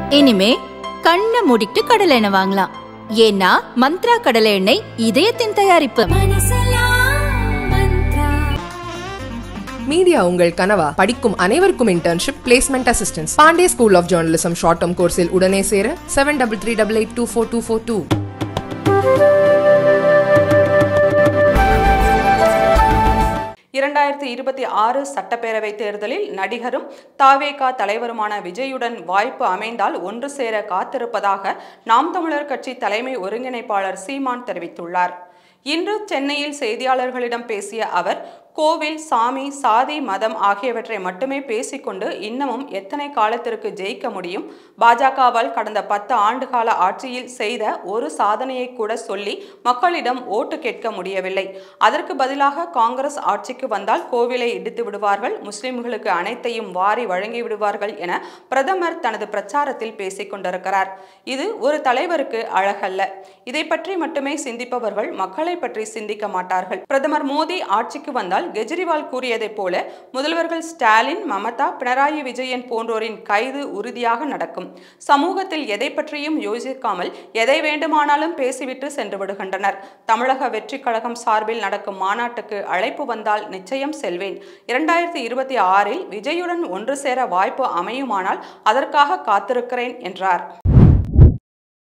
இனிமே கண்ணை மூடிட்டு கடலை எண்ணெய் வாங்கலாம் ஏன்னா மந்த்ரா கடலை எண்ணெய் இதயத்தின் தயாரிப்பு மீடியா உங்கள் கனவா படிக்கும் அனைவருக்கும் internship placement assistance Pandey school of journalism short term கோர்ஸில் உடனே சேர seven double three double eight two four two four two இரண்டாயிரத்தி இருபத்தி ஆறு சட்டப்பேரவை தேர்தலில் நடிகரும் தாவேகா தலைவருமான விஜயுடன் வாய்ப்பு அமைந்தால் ஒன்று சேர காத்திருப்பதாக நாம் தமிழர் கட்சி தலைமை ஒருங்கிணைப்பாளர் சீமான் தெரிவித்துள்ளார் இன்று சென்னையில் செய்தியாளர்களிடம் பேசிய அவர் கோவில் சாமி சாதி மதம் ஆகியவற்றை மட்டுமே பேசிக்கொண்டு இன்னமும் எத்தனை காலத்திற்கு ஜெயிக்க முடியும் பாஜகவால் கடந்த பத்து ஆண்டுகால ஆட்சியில் செய்த ஒரு சாதனையை கூட சொல்லி மக்களிடம் ஓட்டு கேட்க முடியவில்லை அதற்கு பதிலாக காங்கிரஸ் ஆட்சிக்கு வந்தால் கோவிலை இடித்து விடுவார்கள் முஸ்லிம்களுக்கு அனைத்தையும் வாரி வழங்கி விடுவார்கள் என பிரதமர் தனது பிரச்சாரத்தில் பேசிக் கொண்டிருக்கிறார் இது ஒரு தலைவருக்கு அழகல்ல இதை பற்றி மட்டுமே சிந்திப்பவர்கள் மக்களை பற்றி சிந்திக்க மாட்டார்கள் பிரதமர் மோடி ஆட்சிக்கு வந்தால் கெஜ்ரிவால் கூறியதைப் போல முதல்வர்கள் ஸ்டாலின் மமதா பினராயி விஜயன் போன்றோரின் கைது உறுதியாக நடக்கும் சமூகத்தில் எதை பற்றியும் யோசிக்காமல் எதை வேண்டுமானாலும் பேசிவிட்டு சென்று விடுகின்றனர் தமிழக வெற்றி கழகம் சார்பில் நடக்கும் மாநாட்டுக்கு அழைப்பு வந்தால் நிச்சயம் செல்வேன் இரண்டாயிரத்தி இருபத்தி ஆறில் விஜயுடன் ஒன்று சேர வாய்ப்பு அமையுமானால் அதற்காக காத்திருக்கிறேன் என்றார்